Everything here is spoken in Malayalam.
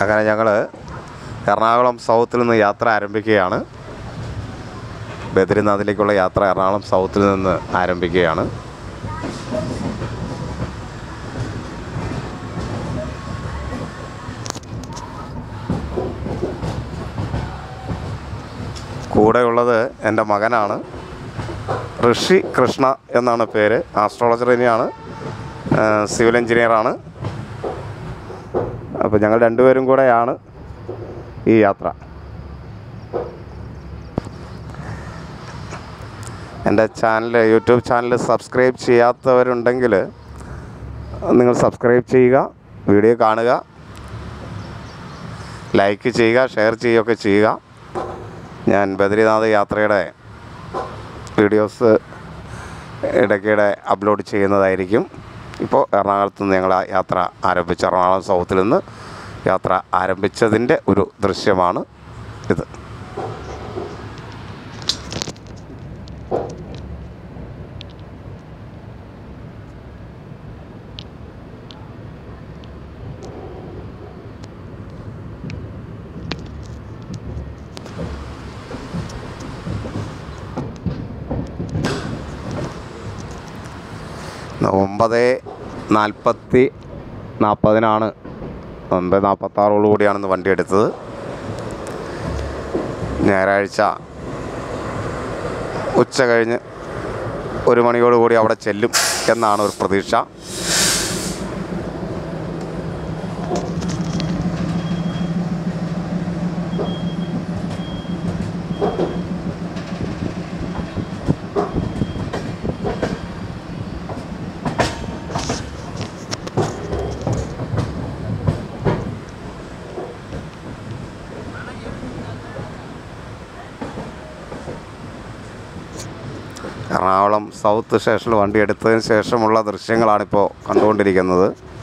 അങ്ങനെ ഞങ്ങൾ എറണാകുളം സൗത്തിൽ നിന്ന് യാത്ര ആരംഭിക്കുകയാണ് ബദ്രിനാഥിലേക്കുള്ള യാത്ര എറണാകുളം സൗത്തിൽ നിന്ന് ആരംഭിക്കുകയാണ് കൂടെയുള്ളത് എൻ്റെ മകനാണ് ഋഷി കൃഷ്ണ എന്നാണ് പേര് ആസ്ട്രോളജർ തന്നെയാണ് സിവിൽ എഞ്ചിനീയറാണ് അപ്പോൾ ഞങ്ങൾ രണ്ടുപേരും കൂടെയാണ് ഈ യാത്ര എൻ്റെ ചാനൽ യൂട്യൂബ് ചാനൽ സബ്സ്ക്രൈബ് ചെയ്യാത്തവരുണ്ടെങ്കിൽ നിങ്ങൾ സബ്സ്ക്രൈബ് ചെയ്യുക വീഡിയോ കാണുക ലൈക്ക് ചെയ്യുക ഷെയർ ചെയ്യുകയൊക്കെ ചെയ്യുക ഞാൻ ബദ്രിനാഥ് യാത്രയുടെ വീഡിയോസ് ഇടയ്ക്കിടെ അപ്ലോഡ് ചെയ്യുന്നതായിരിക്കും ഇപ്പോൾ എറണാകുളത്ത് നിന്ന് ഞങ്ങൾ ആ യാത്ര ആരംഭിച്ചു എറണാകുളം സൗത്തിൽ നിന്ന് യാത്ര ആരംഭിച്ചതിൻ്റെ ഒരു ദൃശ്യമാണ് ഇത് ഒമ്പത് നാൽപ്പത്തി നാൽപ്പതിനാണ് ഒൻപത് നാൽപ്പത്താറോട് കൂടിയാണ് ഇന്ന് വണ്ടി എടുത്തത് ഞായറാഴ്ച ഉച്ച കഴിഞ്ഞ് ഒരു മണിയോട് കൂടി അവിടെ ചെല്ലും എന്നാണ് ഒരു പ്രതീക്ഷ എറണാകുളം സൗത്ത് സ്റ്റേഷനിൽ വണ്ടി എടുത്തതിന് ശേഷമുള്ള ദൃശ്യങ്ങളാണിപ്പോൾ കണ്ടുകൊണ്ടിരിക്കുന്നത്